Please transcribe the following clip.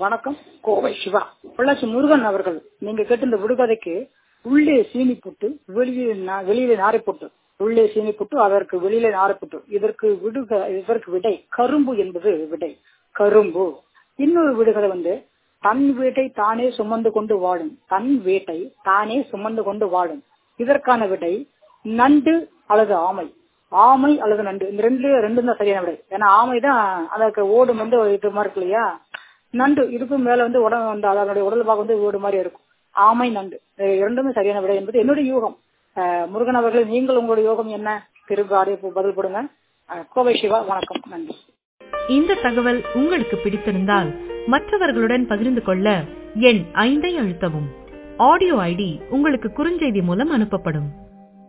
வணக்கம் கோவை சிவா பொள்ளாச்சி முருகன் அவர்கள் நீங்க கேட்ட இந்த விடுகதைக்கு உள்ளே சீனி புட்டு வெளியே நா- வெளியிலே நாரை புட்டு உள்ளே சீனி புட்டு அதற்கு வெளியிலே நாரை புட்டு இதற்கு விடுக இதற்கு விடை கரும்பு என்பது விடை கரும்பு இன்னொரு விடுகதை வந்து தன் வீட்டை தானே சுமந்து கொண்டு வாழும் தன் வீட்டை தானே சுமந்து கொண்டு வாழும் இதற்கான விடை நண்டு அல்லது ஆமை ஆமை அல்லது நண்டு இந்த ரெண்டு ரெண்டும் தான் சரியான விடை ஏன்னா ஆமை தான் அதற்கு ஓடும் வந்து இது மாதிரி இருக்கு இல்லையா நண்டு இதுக்கும் மேல வந்து உடம்பு வந்து அதனுடைய உடல் பாகம் வந்து ஓடு மாதிரி இருக்கும் ஆமை நண்டு இது இரண்டுமே சரியான விடை என்பது என்னுடைய யூகம் அஹ், முருகன் அவர்கள் நீங்கள் உங்களுடைய யோகம் என்ன திரும்ப அறிவிப்பு பதில் கொடுங்க அஹ், கோவை சிவா வணக்கம் நன்றி இந்த தகவல் உங்களுக்கு பிடித்திருந்தால் மற்றவர்களுடன் பகிர்ந்து கொள்ள எண் ஐந்தை அழுத்தவும் ஆடியோ ஐடி உங்களுக்கு குறுஞ்செய்தி மூலம் அனுப்பப்படும்